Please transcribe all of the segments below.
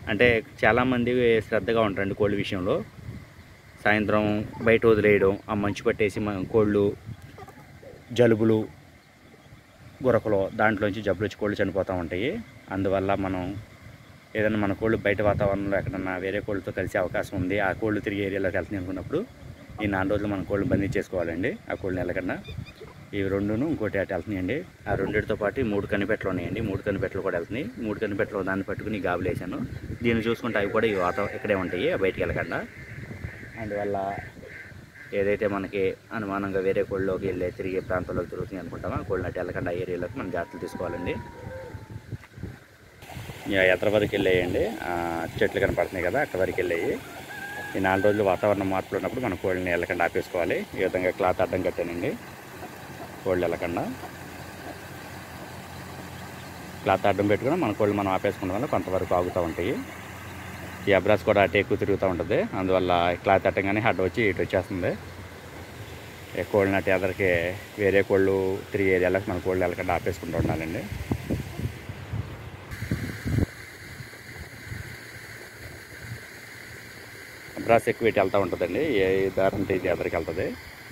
అంటే చాలామంది శ్రద్ధగా ఉంటారండి కోళ్ళ విషయంలో సాయంత్రం బయట వదిలేయడం ఆ మంచు పట్టేసి మన కోళ్ళు జలుబులు గురకలు దాంట్లోంచి జబ్బులు వచ్చి కోళ్ళు చనిపోతూ ఉంటాయి అందువల్ల మనం ఏదైనా మన కోళ్ళు బయట వాతావరణంలో ఎక్కడన్నా వేరే కోళ్ళతో కలిసే అవకాశం ఉంది ఆ కోళ్ళు తిరిగే ఏరియాలోకి వెళ్తున్నాయి అనుకున్నప్పుడు ఈ నాలుగు రోజులు మన కోళ్ళు బంధించేసుకోవాలండి ఆ కోళ్ళని వెళ్ళకుండా ఇవి రెండును ఇంకోటి అటు వెళ్తున్నాయండి ఆ రెండింటితో పాటు ఈ మూడు కనిపెట్టలు ఉన్నాయండి మూడు కనిపెట్టలు కూడా వెళ్తున్నాయి మూడు కనిపెట్టలు దాన్ని పట్టుకుని గాబులు వేసాను దీన్ని చూసుకుంటే అవి కూడా ఈ వాతావరణం ఇక్కడే ఉంటాయి బయటికి వెళ్ళకుండా అందువల్ల ఏదైతే మనకి అనుమానంగా వేరే కోళ్ళలోకి వెళ్ళే తిరిగే ప్రాంతంలోకి తిరుగుతుంది అనుకుంటామో ఆ కోళ్ళని అటు వెళ్ళకుండా ఆ ఏరియాలోకి మనం జాగ్రత్తలు తీసుకోవాలండి ఇక ఎత్తర వరకు వెళ్ళేయండి ఆ చెట్లు కనపడుతున్నాయి కదా అక్కడ వరకు వెళ్ళాయి ఈ నాలుగు రోజులు వాతావరణం మార్పులు ఉన్నప్పుడు మన కోళ్ళని వెళ్ళకుండా ఆపేసుకోవాలి ఈ విధంగా క్లాత్ అడ్డం కట్టానండి కోళ్ళు వెళ్ళకుండా క్లాత్ అడ్డం పెట్టుకుని మన కోళ్ళు మనం ఆపేసుకోవడం వల్ల కొంతవరకు ఆగుతూ ఉంటాయి ఈ అబ్రాస్ కూడా అటు ఎక్కువ తిరుగుతూ ఉంటుంది అందువల్ల క్లాత్ అట్టంగానే అడ్డు వచ్చి ఇటు వచ్చేస్తుంది ఈ కోళ్ళని అటు ఎదరికి వేరే కోళ్ళు తిరిగే ఏరియాలకు మన కోళ్ళు వెళ్ళకుండా ఆపేసుకుంటూ ఉండాలండి అబ్రాస్ ఎక్కువ ఇటు వెళ్తూ ఉంటుందండి ఏ దారి అంటే ఇది ఎదరికి వెళ్తుంది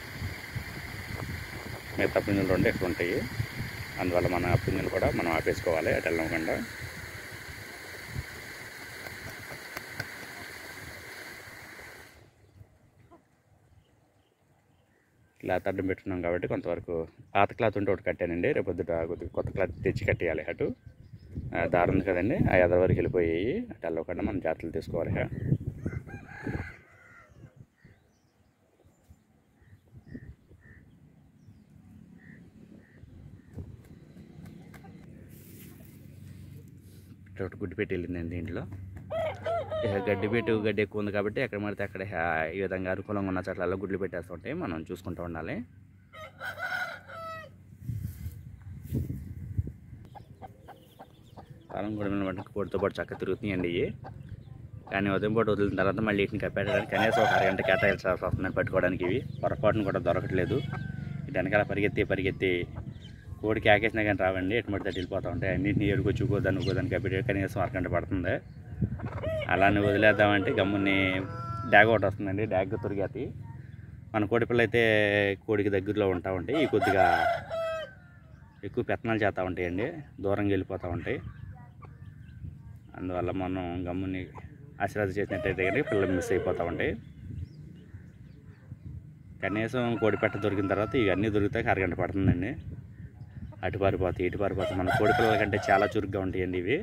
మిగతా పుంజులు రెండు ఎక్కువ ఉంటాయి అందువల్ల మన పుంజులు కూడా మనం ఆపేసుకోవాలి అటు వెళ్ళకుండా క్లాత్ అడ్డం పెట్టున్నాం కాబట్టి కొంతవరకు పాత క్లాత్ ఉంటే ఒకటి కట్టానండి రేపు పొద్దుట కొద్దిగా కొత్త క్లాత్ తెచ్చి కట్టేయాలి అటు ఆ దారి ఉంది కదండి ఆ ఎదర వరకు వెళ్ళిపోయాయి అటు వెళ్ళకుండా మనం జాగ్రత్తలు తీసుకోవాలి ఇక. ఇటు ఒకటి గుడ్డి పెట్టి వెళ్ళిందండి దీంట్లో ఇక గడ్డి పెట్టు గడ్డి ఎక్కువ ఉంది కాబట్టి ఎక్కడ పడితే అక్కడ ఆ, ఈ విధంగా అనుకూలంగా ఉన్న చోట్లలో గుడ్లు పెట్టేస్తుంటే మనం చూసుకుంటూ ఉండాలి కాలం కూడా బట్టి కోడితో పాటు చక్కగా తిరుగుతున్నాయండి ఇవి కానీ ఉదయం పూట వదిలిన తర్వాత మళ్ళీ వీటిని కప్పెట్టడానికి కనీసం ఒక అరగంట కేటాయించాల్సి వస్తుందని పట్టుకోవడానికి ఇవి పొరపాటును కూడా దొరకట్లేదు ఇటు వెనకాల పరిగెత్తి పరిగెత్తి కోడి కేకేసినా కానీ రావండి ఎటు మడితే అటు వెళ్ళిపోతూ ఉంటాయి అన్నింటినీ ఏడుకొచ్చి ఉగోదాన్ని ఉగోదాన్ని కప్పెట్టి కనీసం అరగంట పడుతుంది అలానే వదిలేద్దామంటే గమ్ముని డాగ్ ఒకటి వస్తుందండి డాగ్ తొరిగేతి మన కోడి పిల్ల అయితే కోడికి దగ్గరలో ఉంటా ఉంటాయి ఈ కొద్దిగా ఎక్కువ పెత్తనాలు చేస్తూ ఉంటాయండి దూరంగా వెళ్ళిపోతూ ఉంటాయి అందువల్ల మనం గమ్ముని ఆశీర్వాదం చేసినట్టయితే కనుక పిల్లలు మిస్ అయిపోతూ ఉంటాయి కనీసం కోడి పెట్ట దొరికిన తర్వాత ఇవన్నీ దొరికితే అరగంట పడుతుందండి అటు పారిపోతాయి ఇటు పారిపోతాయి మన కోడి పిల్లల కంటే చాలా చురుగ్గా ఉంటాయండి ఇవి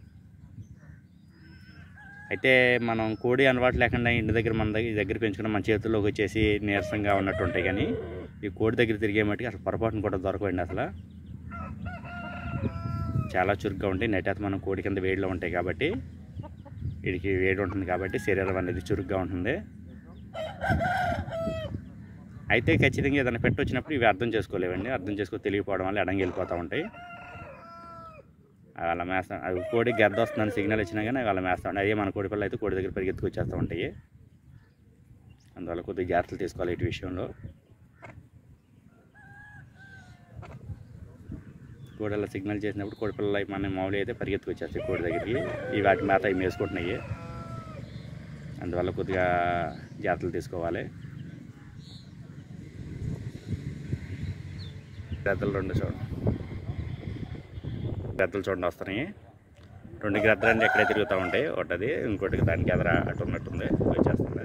అయితే మనం కోడి అలవాటు లేకుండా ఇంటి దగ్గర మన దగ్గర దగ్గర పెంచుకున్న మన చేతుల్లోకి వచ్చేసి నీరసంగా ఉన్నట్టు ఉంటాయి కానీ ఈ కోడి దగ్గర తిరిగే మట్టుకి అసలు పొరపాటును కూడా దొరకవండి అసలు చాలా చురుగ్గా ఉంటాయి నెట్ మనం కోడి కింద వేడిలో ఉంటాయి కాబట్టి వీడికి వేడి ఉంటుంది కాబట్టి శరీరం అనేది చురుగ్గా ఉంటుంది అయితే ఖచ్చితంగా ఏదైనా పెట్టి వచ్చినప్పుడు ఇవి అర్థం చేసుకోలేవండి అర్థం చేసుకో తెలియకపోవడం వల్ల ఎడంగి వెళ్ళిపోతూ ఉంటాయి అవి అలా మేస్తాం అవి కోడి గద్ద వస్తుందని సిగ్నల్ ఇచ్చినా కానీ అవి అలా మేస్తా ఉంటాయి అదే మన కోడి పిల్లలు అయితే కోడి దగ్గర పరిగెత్తుకు వచ్చేస్తూ ఉంటాయి అందువల్ల కొద్దిగా జాగ్రత్తలు తీసుకోవాలి ఇటు విషయంలో కోడి అలా సిగ్నల్ చేసినప్పుడు కోడి పిల్లలు అవి మన మామూలు అయితే పరిగెత్తుకు వచ్చేస్తాయి కోడి దగ్గరికి ఇవి వాటి మేత అవి మేసుకుంటున్నాయి అందువల్ల కొద్దిగా జాగ్రత్తలు తీసుకోవాలి గ్రద్దలు రెండు చూడండి గ్రద్దలు చూడండి వస్తున్నాయి రెండు గ్రద్దలు అంటే ఎక్కడే తిరుగుతూ ఉంటాయి ఒకటి ఇంకోటికి దానికి ఎదర అటు ఉన్నట్టుంది వచ్చేస్తుంది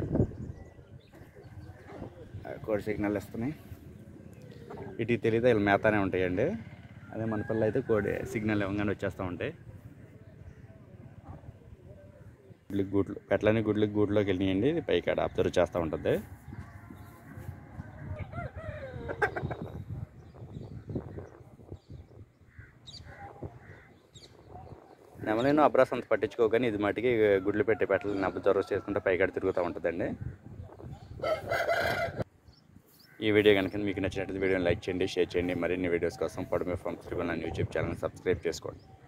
ఆ కోడి సిగ్నల్ ఇస్తున్నాయి ఇటు తెలియదు వీళ్ళు మేతానే ఉంటాయండి అదే మన పిల్లలు అయితే కోడి సిగ్నల్ ఇవ్వగానే వచ్చేస్తూ ఉంటాయి గుడ్లకి గూట్లు పెట్లని గుడ్లకి గూట్లోకి వెళ్ళినాయండి ఇది పైకి ఆడ అబ్జర్వ్ చేస్తూ ఉంటుంది నెమలిను అబ్రాస్ అంత పట్టించుకోగానే ఇది మటుకి గుడ్లు పెట్టి పెట్టాలని అబ్జర్వ్ చేసుకుంటే పైకాడ తిరుగుతూ ఉంటుందండి ఈ వీడియో కనుక మీకు నచ్చినట్టు వీడియోని లైక్ చేయండి షేర్ చేయండి మరిన్ని వీడియోస్ కోసం పొడమే ఫార్మ్స్ ట్రిబుల్ యూట్యూబ్ ఛానల్ సబ్స్క్రైబ్ చేసుకోండి